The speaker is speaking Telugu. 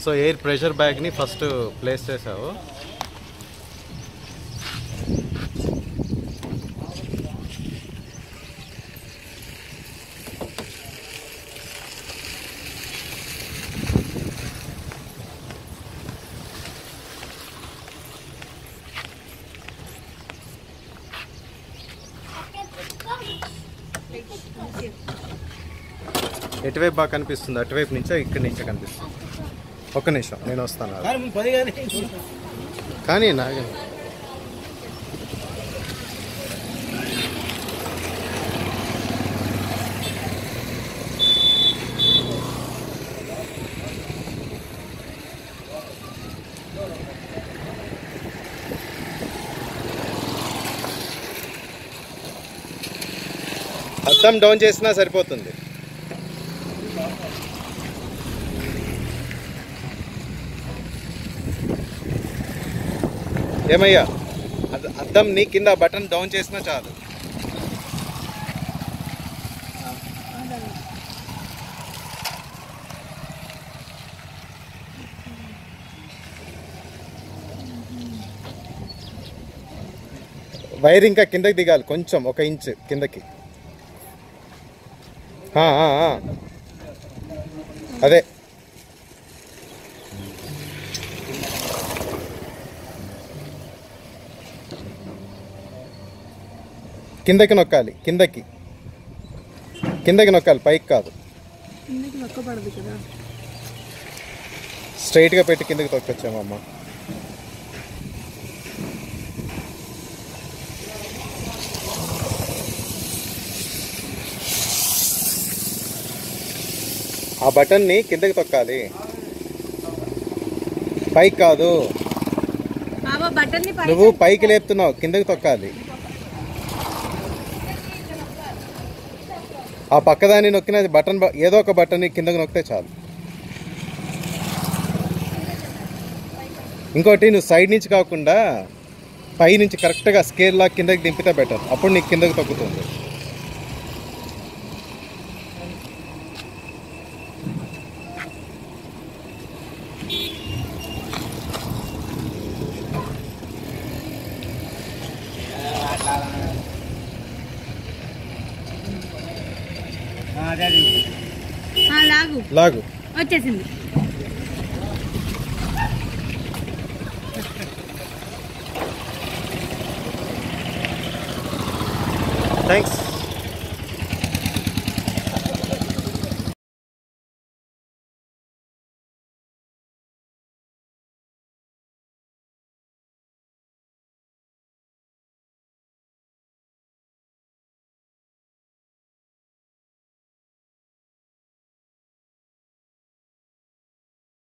సో ఎయిర్ ప్రెషర్ బ్యాగ్ని ఫస్ట్ ప్లేస్ చేసావు ఎటువైపు బాగా కనిపిస్తుంది అటువైపు నుంచే ఇక్కడి నుంచే కనిపిస్తుంది ఒక్క నిమిషం నేను వస్తాను పది కానీ కానీ నాగే అద్దం డౌన్ చేసినా సరిపోతుంది ఏమయ్యా అద్- అద్దం నీ కింద బటన్ డౌన్ చేసినా చాలు వైర్ ఇంకా కిందకి దిగాలి కొంచెం ఒక ఇంచ్ కిందకి ఆ, ఆ, ఆ. అదే కిందకి నొక్కాలి కిందకి కిందకి నొక్కాలి పైకి కాదు కిందకి నొక్కబడదు కదా స్ట్రైట్గా పెట్టి కిందకి తొక్కొచ్చామమ్మ ఆ బటన్ని కిందకి తొక్కాలి పైకి కాదు బాబా బటన్ ని నువ్వు పైకి లేపుతున్నావు కిందకి తొక్కాలి ఆ పక్కదాన్ని నొక్కిన బటన్ బ- ఏదో ఒక బటన్ కిందకి నొక్కితే చాలు ఇంకోటి నువ్వు సైడ్ నుంచి కాకుండా పై నుంచి కరెక్ట్గా స్కేల్ లా కిందకి దింపితే బెటర్ అప్పుడు నీకు కిందకి తగ్గుతుంది అదే అది ఆ, లాగు లాగు వచ్చేసింది థ్యాంక్స్